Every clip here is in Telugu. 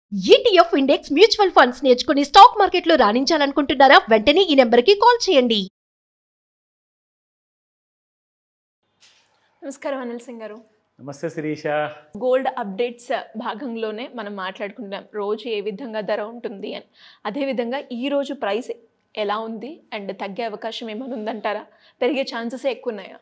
ఈటీఎఫ్ ఇండెక్స్ మ్యూచువల్ ఫండ్స్ నేర్చుకుని స్టాక్ మార్కెట్లో రాణించాలనుకుంటున్నారా వెంటనే ఈ నెంబర్కి కాల్ చేయండి నమస్కారం అనిల్ సింగ్ గారు నమస్తే శిరీష గోల్డ్ అప్డేట్స్ భాగంలోనే మనం మాట్లాడుకుంటున్నాం రోజు ఏ విధంగా ధర ఉంటుంది అని అదేవిధంగా ఈ రోజు ప్రైస్ ఎలా ఉంది అండ్ తగ్గే అవకాశం ఏమైనా ఉందంటారా పెరిగే ఛాన్సెస్ ఎక్కువ ఉన్నాయా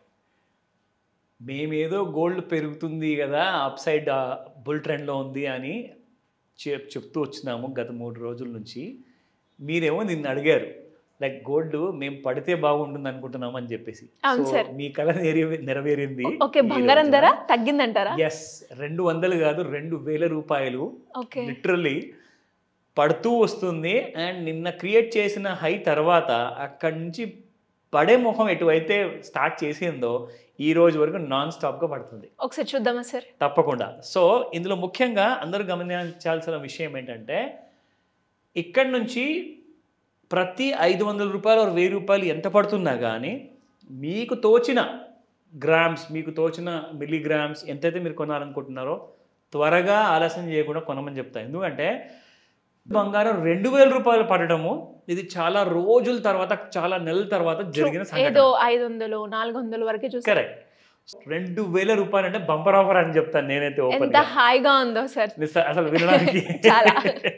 మేమేదో గోల్డ్ పెరుగుతుంది కదా అప్ సైడ్ బుల్ ట్రెండ్లో ఉంది అని చెప్ చెప్తూ వచ్చినాము గత మూడు రోజుల నుంచి మీరేమో నిన్ను అడిగారు లైక్ గోల్డ్ మేము పడితే బాగుంటుంది అనుకుంటున్నాం అని చెప్పేసి అవును So, సార్. మీ కళ నెరవే- నెరవేరింది ఓకే బంగారం ధర తగ్గిందంటారా ఎస్ రెండు వందలు కాదు రెండు వేల రూపాయలు ఓకే లిటరల్లీ పడుతూ వస్తుంది అండ్ నిన్న క్రియేట్ చేసిన హై తర్వాత అక్కడి నుంచి పడే ముఖం ఎటువైతే స్టార్ట్ చేసిందో ఈ రోజు వరకు నాన్ స్టాప్గా పడుతుంది ఒకసారి చూద్దామా సార్ తప్పకుండా సో ఇందులో ముఖ్యంగా అందరూ గమనించాల్సిన విషయం ఏంటంటే ఇక్కడి నుంచి ప్రతి ఐదు వందల రూపాయలు or వెయ్యి రూపాయలు ఎంత పడుతున్నా కానీ మీకు తోచిన గ్రామ్స్ మీకు తోచిన మిల్లీగ్రామ్స్ ఎంతైతే మీరు కొనాలనుకుంటున్నారో త్వరగా ఆలస్యం చేయకుండా కొనమని చెప్తాను ఎందుకంటే బంగారం రెండు వేల రూపాయలు పడడము ఇది చాలా రోజుల తర్వాత చాలా నెలల తర్వాత జరిగిన ఏదో సంఘటన ఐదు వందలు నాలుగు వందల వరకే చూసారు కరెక్ట్ రెండు వేల రూపాయలు అంటే బంపర్ ఆఫర్ అని చెప్తాను నేనైతే ఓపెన్ ఎంత హాయిగా ఉందో సార్ అసలు వినడానికి చాలా.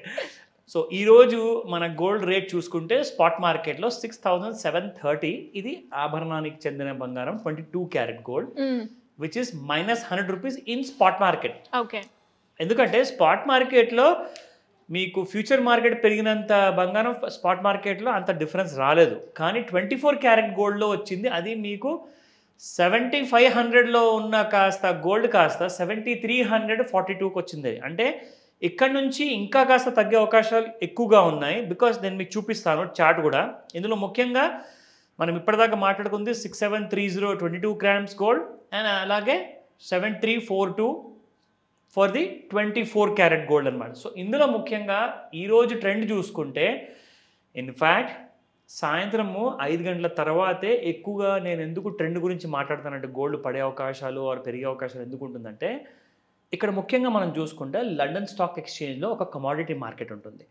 సో ఈ రోజు మన గోల్డ్ రేట్ చూసుకుంటే స్పాట్ మార్కెట్లో సిక్స్ థౌజండ్ సెవెన్ థర్టీ ఇది ఆభరణానికి చెందిన బంగారం twenty two carat gold which is minus hundred rupees in spot market okay ఎందుకంటే స్పాట్ మార్కెట్లో మీకు ఫ్యూచర్ మార్కెట్ పెరిగినంత బంగారం స్పాట్ మార్కెట్లో అంత డిఫరెన్స్ రాలేదు కానీ ట్వంటీ ఫోర్ క్యారెట్ గోల్డ్లో వచ్చింది అది మీకు సెవెంటీ ఫైవ్ హండ్రెడ్లో ఉన్న కాస్త గోల్డ్ కాస్త సెవెంటీ త్రీ హండ్రెడ్ ఫార్టీ టూకి వచ్చింది అంటే ఇక్కడ నుంచి ఇంకా కాస్త తగ్గే అవకాశాలు ఎక్కువగా ఉన్నాయి బికాస్ నేను మీకు చూపిస్తాను చార్ట్ కూడా ఇందులో ముఖ్యంగా మనం ఇప్పటిదాకా మాట్లాడుకుంది six seven three zero twenty two grams gold and అలాగే seven three four two for the twenty four carat gold అనమాట సో ఇందులో ముఖ్యంగా ఈరోజు ట్రెండ్ చూసుకుంటే ఇన్ఫ్యాక్ట్ సాయంత్రము ఐదు గంటల తర్వాతే ఎక్కువగా నేను ఎందుకు ట్రెండ్ గురించి మాట్లాడతానంటే గోల్డ్ పడే అవకాశాలు ఆర్ పెరిగే అవకాశాలు ఎందుకు ఉంటుందంటే ఇక్కడ ముఖ్యంగా మనం చూసుకుంటే లండన్ స్టాక్ ఎక్స్చేంజ్లో ఒక కమాడిటీ మార్కెట్ ఉంటుంది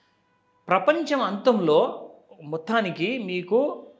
ప్రపంచం అంతంలో మొత్తానికి మీకు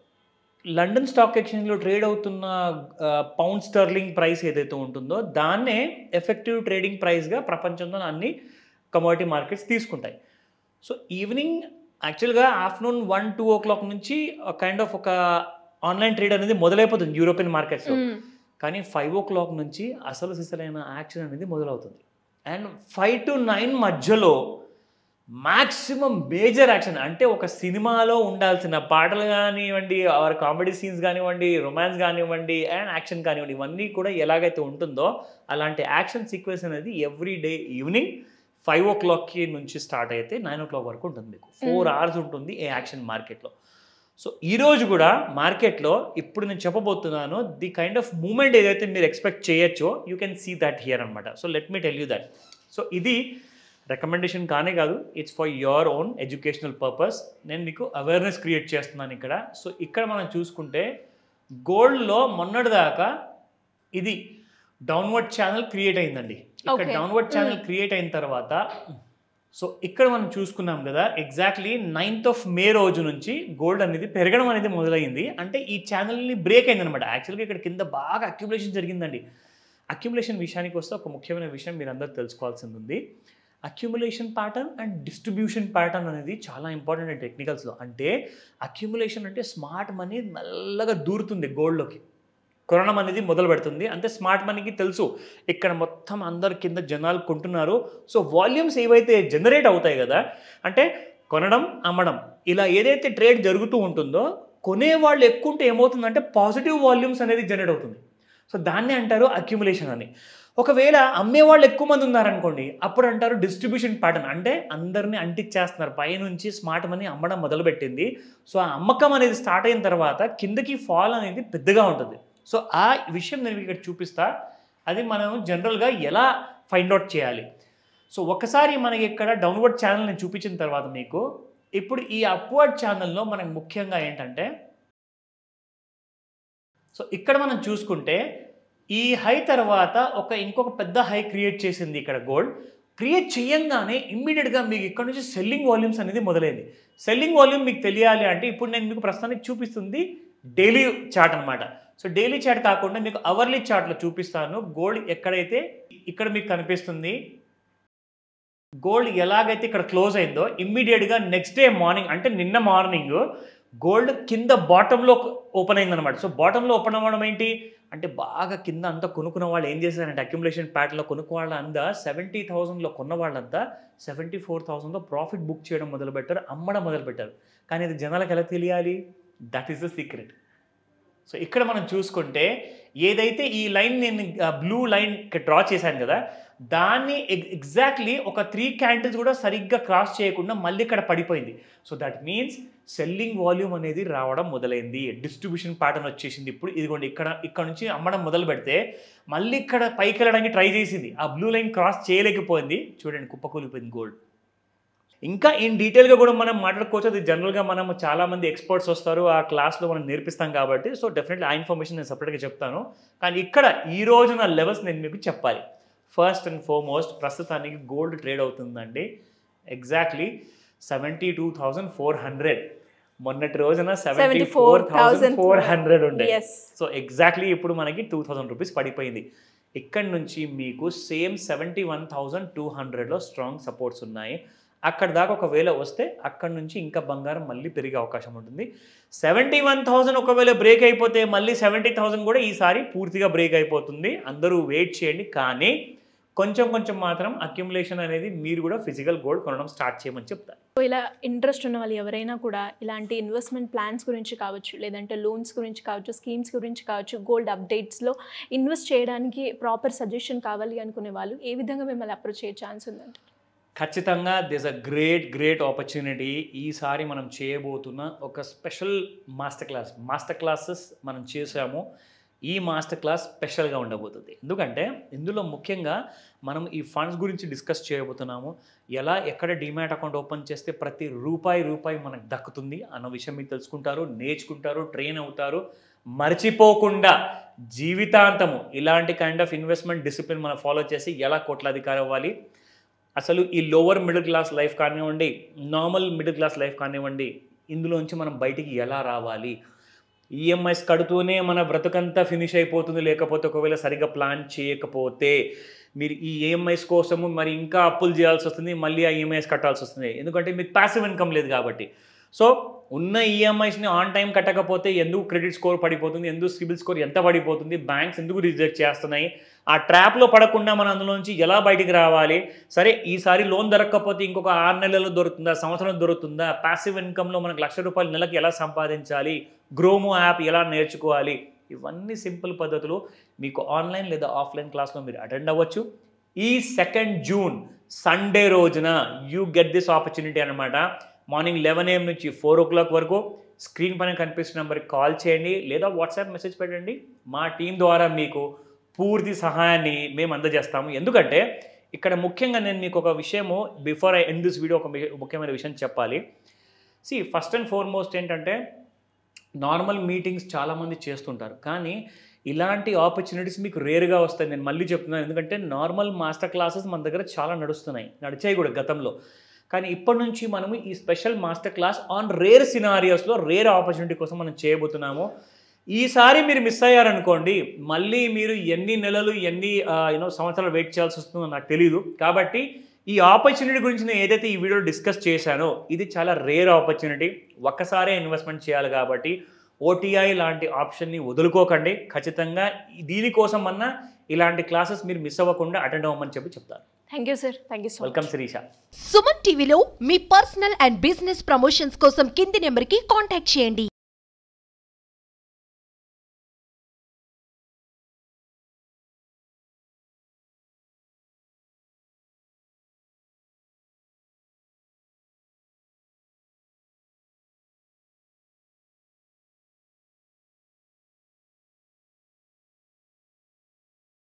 లండన్ స్టాక్ ఎక్స్చేంజ్లో ట్రేడ్ అవుతున్న పౌండ్ స్టర్లింగ్ ప్రైస్ ఏదైతే ఉంటుందో దాన్నే ఎఫెక్టివ్ ట్రేడింగ్ ప్రైస్గా ప్రపంచంలో అన్ని కమోడిటీ మార్కెట్స్ తీసుకుంటాయి సో ఈవినింగ్ యాక్చువల్గా afternoon one two o'clock నుంచి కైండ్ ఆఫ్ ఒక ఆన్లైన్ ట్రేడ్ అనేది మొదలైపోతుంది యూరోపియన్ మార్కెట్స్లో కానీ ఫైవ్ ఓ క్లాక్ నుంచి అసలు సిసలైన యాక్షన్ అనేది మొదలవుతుంది అండ్ ఫైవ్ టు నైన్ మధ్యలో మ్యాక్సిమం మేజర్ యాక్షన్ అంటే ఒక సినిమాలో ఉండాల్సిన పాటలు కానివ్వండి ఆర్ కామెడీ సీన్స్ కానివ్వండి రొమాన్స్ కానివ్వండి అండ్ యాక్షన్ కానివ్వండి ఇవన్నీ కూడా ఎలాగైతే ఉంటుందో అలాంటి యాక్షన్ సీక్వెన్స్ అనేది ఎవ్రీ డే ఈవినింగ్ ఫైవ్ ఓ క్లాక్కి నుంచి స్టార్ట్ అయితే నైన్ ఓ క్లాక్ వరకు ఉంటుంది మీకు ఫోర్ అవర్స్ ఉంటుంది ఈ యాక్షన్ మార్కెట్లో సో ఈ రోజు కూడా మార్కెట్లో ఇప్పుడు నేను చెప్పబోతున్నాను ది కైండ్ ఆఫ్ మూమెంట్ ఏదైతే మీరు ఎక్స్పెక్ట్ చేయొచ్చో you can see that here అనమాట so let me tell you that so ఇది రికమెండేషన్ కానే కాదు it's for your own educational purpose నేను మీకు అవేర్నెస్ క్రియేట్ చేస్తున్నాను ఇక్కడ సో ఇక్కడ మనం చూసుకుంటే గోల్డ్లో మొన్నటిదాకా ఇది డౌన్వర్డ్ ఛానల్ క్రియేట్ అయిందండి ఇక్కడ Okay. డౌన్వర్డ్ ఛానల్ క్రియేట్ అయిన తర్వాత సో ఇక్కడ మనం చూసుకున్నాం కదా ఎగ్జాక్ట్లీ నైన్త్ ఆఫ్ మే రోజు నుంచి గోల్డ్ అనేది పెరగడం అనేది మొదలైంది అంటే ఈ ఛానల్ని బ్రేక్ అయిందనమాట యాక్చువల్గా ఇక్కడ కింద బాగా అక్యుములేషన్ జరిగిందండి అక్యుములేషన్ విషయానికి వస్తే ఒక ముఖ్యమైన విషయం మీరు అందరూ తెలుసుకోవాల్సింది ఉంది accumulation pattern and distribution pattern అనేది చాలా ఇంపార్టెంట్ అండి టెక్నికల్స్లో అంటే అక్యుములేషన్ అంటే స్మార్ట్ మనీ మెల్లగా దూరుతుంది గోల్డ్లోకి కొనడం అనేది మొదలు పెడుతుంది అంటే స్మార్ట్ మనీకి తెలుసు ఇక్కడ మొత్తం అందరు కింద జనాలు కొంటున్నారు సో వాల్యూమ్స్ ఏవైతే జనరేట్ అవుతాయి కదా అంటే కొనడం అమ్మడం ఇలా ఏదైతే ట్రేడ్ జరుగుతూ ఉంటుందో కొనేవాళ్ళు ఎక్కువ ఉంటే ఏమవుతుందంటే పాజిటివ్ వాల్యూమ్స్ అనేది జనరేట్ అవుతుంది సో దాన్నే అంటారు అక్యుములేషన్ అని ఒకవేళ అమ్మేవాళ్ళు ఎక్కువ మంది ఉన్నారనుకోండి అప్పుడు అంటారు డిస్ట్రిబ్యూషన్ ప్యాటర్న్ అంటే అందరినీ అంటిచ్చేస్తున్నారు పైనుంచి స్మార్ట్ మనీ అమ్మడం మొదలుపెట్టింది సో ఆ అమ్మకం అనేది స్టార్ట్ అయిన తర్వాత కిందకి ఫాల్ అనేది పెద్దగా ఉంటుంది సో ఆ విషయం నేను మీకు ఇక్కడ చూపిస్తా అది మనం జనరల్గా ఎలా ఫైండ్ అవుట్ చేయాలి సో ఒకసారి మనకి ఇక్కడ డౌన్వర్డ్ ఛానల్ నేను చూపించిన తర్వాత మీకు ఇప్పుడు ఈ అప్వర్డ్ ఛానల్లో మనకు ముఖ్యంగా ఏంటంటే సో ఇక్కడ మనం చూసుకుంటే ఈ హై తర్వాత ఒక ఇంకొక పెద్ద హై క్రియేట్ చేసింది ఇక్కడ గోల్డ్ క్రియేట్ చేయంగానే ఇమ్మీడియట్గా మీకు ఇక్కడ నుంచి సెల్లింగ్ వాల్యూమ్స్ అనేది మొదలైంది సెల్లింగ్ వాల్యూమ్ మీకు తెలియాలి అంటే ఇప్పుడు నేను మీకు ప్రస్తుతానికి చూపిస్తుంది డైలీ చార్ట్ అనమాట సో డైలీ చార్ట్ కాకుండా మీకు అవర్లీ చార్ట్లో చూపిస్తాను గోల్డ్ ఎక్కడైతే ఇక్కడ మీకు కనిపిస్తుంది గోల్డ్ ఎలాగైతే ఇక్కడ క్లోజ్ అయిందో ఇమ్మీడియట్గా నెక్స్ట్ డే మార్నింగ్ అంటే నిన్న మార్నింగ్ గోల్డ్ కింద బాటంలో ఓపెన్ అయిందనమాట సో బాటంలో ఓపెన్ అవ్వడం ఏంటి అంటే బాగా కింద అంతా కొనుక్కున్న వాళ్ళు ఏం చేశారంటే అక్యుములేషన్ ప్యాట్లో కొనుక్క వాళ్ళంతా సెవెంటీ థౌసండ్లో కొన్న వాళ్ళంతా సెవెంటీ ఫోర్ థౌసండ్లో ప్రాఫిట్ బుక్ చేయడం మొదలుపెట్టారు అమ్మడం మొదలుపెట్టారు కానీ ఇది జనాలకు ఎలా తెలియాలి that is the secret so ఇక్కడ మనం చూసుకుంటే ఏదైతే ఈ లైన్ నేను బ్లూ లైన్ డ్రా చేశాను కదా దాన్ని ఎగ్జాక్ట్లీ ఒక త్రీ క్యాండిల్స్ కూడా సరిగ్గా క్రాస్ చేయకుండా మళ్ళీ ఇక్కడ పడిపోయింది so that means selling volume అనేది రావడం మొదలైంది డిస్ట్రిబ్యూషన్ ప్యాటర్న్ వచ్చేసింది ఇప్పుడు ఇదిగోండి ఇక్కడ ఇక్కడ నుంచి అమ్మడం మొదలు పెడితే మళ్ళీ ఇక్కడ పైకి వెళ్ళడానికి ట్రై చేసింది ఆ బ్లూ లైన్ క్రాస్ చేయలేకపోయింది చూడండి కుప్పకూలిపోయింది గోల్డ్ ఇంకా ఇన్ డీటెయిల్గా కూడా మనం మాట్లాడుకోవచ్చు అది జనరల్గా మనం చాలామంది ఎక్స్పర్ట్స్ వస్తారు ఆ క్లాస్లో మనం నేర్పిస్తాం కాబట్టి సో డెఫినెట్లీ ఆ ఇన్ఫర్మేషన్ నేను సపరేట్గా చెప్తాను కానీ ఇక్కడ ఈ రోజున లెవెల్స్ నేను మీకు చెప్పాలి ఫస్ట్ అండ్ ఫార్మోస్ట్ ప్రస్తుతానికి గోల్డ్ ట్రేడ్ అవుతుందండి exactly seventy two thousand four hundred మొన్నటి రోజున seventy four thousand four hundred ఉండే ఎస్ సో ఎగ్జాక్ట్లీ ఇప్పుడు మనకి టూ థౌజండ్ రూపీస్ పడిపోయింది ఇక్కడ నుంచి మీకు same seventy one thousand two హండ్రెడ్లో స్ట్రాంగ్ సపోర్ట్స్ ఉన్నాయి అక్కడ దాకా ఒకవేళ వస్తే అక్కడ నుంచి ఇంకా బంగారం మళ్ళీ పెరిగే అవకాశం ఉంటుంది సెవెంటీ వన్ థౌజండ్ ఒకవేళ బ్రేక్ అయిపోతే మళ్ళీ సెవెంటీ థౌజండ్ కూడా ఈసారి పూర్తిగా బ్రేక్ అయిపోతుంది అందరూ వెయిట్ చేయండి కానీ కొంచెం కొంచెం మాత్రం అక్యుములేషన్ అనేది మీరు కూడా ఫిజికల్ గోల్డ్ కొనడం స్టార్ట్ చేయమని చెప్తారు సో ఇలా ఇంట్రెస్ట్ ఉన్న వాళ్ళు ఎవరైనా కూడా ఇలాంటి ఇన్వెస్ట్మెంట్ ప్లాన్స్ గురించి కావచ్చు లేదంటే లోన్స్ గురించి కావచ్చు స్కీమ్స్ గురించి కావచ్చు గోల్డ్ అప్డేట్స్లో ఇన్వెస్ట్ చేయడానికి ప్రాపర్ సజెషన్ కావాలి అనుకునే వాళ్ళు ఏ విధంగా మిమ్మల్ని అప్రోచ్ అయ్యే ఛాన్స్ ఉందంట ఖచ్చితంగా this a great great opportunity ఈసారి మనం చేయబోతున్న ఒక special master class master classes మనం చేసాము ఈ మాస్టర్ క్లాస్ స్పెషల్గా ఉండబోతుంది ఎందుకంటే ఇందులో ముఖ్యంగా మనం ఈ ఫండ్స్ గురించి డిస్కస్ చేయబోతున్నాము ఎలా ఎక్కడ డిమాట్ అకౌంట్ ఓపెన్ చేస్తే ప్రతి రూపాయి రూపాయి మనకు దక్కుతుంది అన్న విషయం మీరు తెలుసుకుంటారు నేర్చుకుంటారు ట్రైన్ అవుతారు మర్చిపోకుండా జీవితాంతము ఇలాంటి కైండ్ ఆఫ్ ఇన్వెస్ట్మెంట్ డిసిప్లిన్ మనం ఫాలో చేసి ఎలా కోట్లాధికారి అవ్వాలి అసలు ఈ లోవర్ మిడిల్ క్లాస్ లైఫ్ కానివ్వండి నార్మల్ మిడిల్ క్లాస్ లైఫ్ కానివ్వండి ఇందులోంచి మనం బయటికి ఎలా రావాలి ఈఎంఐస్ కడుతూనే మన బ్రతుకంతా ఫినిష్ అయిపోతుంది లేకపోతే ఒకవేళ సరిగ్గా ప్లాన్ చేయకపోతే మీరు ఈ ఈఎంఐస్ కోసము మరి ఇంకా అప్పులు చేయాల్సి వస్తుంది మళ్ళీ ఆ ఈఎంఐస్ కట్టాల్సి వస్తుంది ఎందుకంటే మీకు ప్యాసివ్ ఇన్కమ్ లేదు కాబట్టి సో ఉన్న ఈఎంఐస్ని ఆన్ టైం కట్టకపోతే ఎందుకు క్రెడిట్ స్కోర్ పడిపోతుంది ఎందుకు సిబిల్ స్కోర్ ఎంత పడిపోతుంది బ్యాంక్స్ ఎందుకు రిజెక్ట్ చేస్తున్నాయి ఆ ట్రాప్లో పడకుండా మనం అందులోంచి ఎలా బయటికి రావాలి సరే ఈసారి లోన్ దొరకకపోతే ఇంకొక ఆరు నెలల్లో దొరుకుతుందా సంవత్సరం దొరుకుతుందా ప్యాసివ్ ఇన్కంలో మనకు లక్ష రూపాయలు నెలకి ఎలా సంపాదించాలి గ్రోమో యాప్ ఎలా నేర్చుకోవాలి ఇవన్నీ సింపుల్ పద్ధతులు మీకు ఆన్లైన్ లేదా ఆఫ్లైన్ క్లాస్లో మీరు అటెండ్ అవ్వచ్చు ఈ సెకండ్ జూన్ సండే రోజున యూ గెట్ దిస్ ఆపర్చునిటీ అనమాట మార్నింగ్ లెవెన్ ఏఎం నుంచి ఫోర్ ఓ క్లాక్ వరకు స్క్రీన్ పైన కనిపిస్తున్న నెంబర్కి కాల్ చేయండి లేదా వాట్సాప్ మెసేజ్ పెట్టండి మా టీం ద్వారా మీకు పూర్తి సహాయాన్ని మేము అందజేస్తాము ఎందుకంటే ఇక్కడ ముఖ్యంగా నేను మీకు ఒక విషయము before I end this video ఒక మి- ముఖ్యమైన విషయం చెప్పాలి సి ఫస్ట్ అండ్ ఫార్మోస్ట్ ఏంటంటే నార్మల్ మీటింగ్స్ చాలామంది చేస్తుంటారు కానీ ఇలాంటి ఆపర్చునిటీస్ మీకు రేరుగా వస్తాయి నేను మళ్ళీ చెప్తున్నాను ఎందుకంటే నార్మల్ మాస్టర్ క్లాసెస్ మన దగ్గర చాలా నడుస్తున్నాయి నడిచాయి కూడా గతంలో కానీ ఇప్పటి నుంచి మనము ఈ special master class on rare సినారియోస్లో రేర్ ఆపర్చునిటీ కోసం మనం చేయబోతున్నాము ఈసారి మీరు మిస్ అయ్యారనుకోండి మళ్ళీ మీరు ఎన్ని నెలలు ఎన్ని యూనో సంవత్సరాలు వెయిట్ చేయాల్సి వస్తుందో నాకు తెలియదు కాబట్టి ఈ ఆపర్చునిటీ గురించి నేను ఏదైతే ఈ వీడియో డిస్కస్ చేశానో ఇది చాలా రేర్ ఆపర్చునిటీ ఒక్కసారే ఇన్వెస్ట్మెంట్ చేయాలి కాబట్టి ఓటీఐ లాంటి ఆప్షన్ని వదులుకోకండి ఖచ్చితంగా దీనికోసం అన్నా ఇలాంటి క్లాసెస్ మీరు మిస్ అవ్వకుండా అటెండ్ అవ్వమని చెప్పి చెప్తాను thank you sir thank you so welcome Sirisha Suman టీవీలో మీ పర్సనల్ అండ్ బిజినెస్ ప్రమోషన్స్ కోసం కింది నెంబర్కి కాంటాక్ట్ చేయండి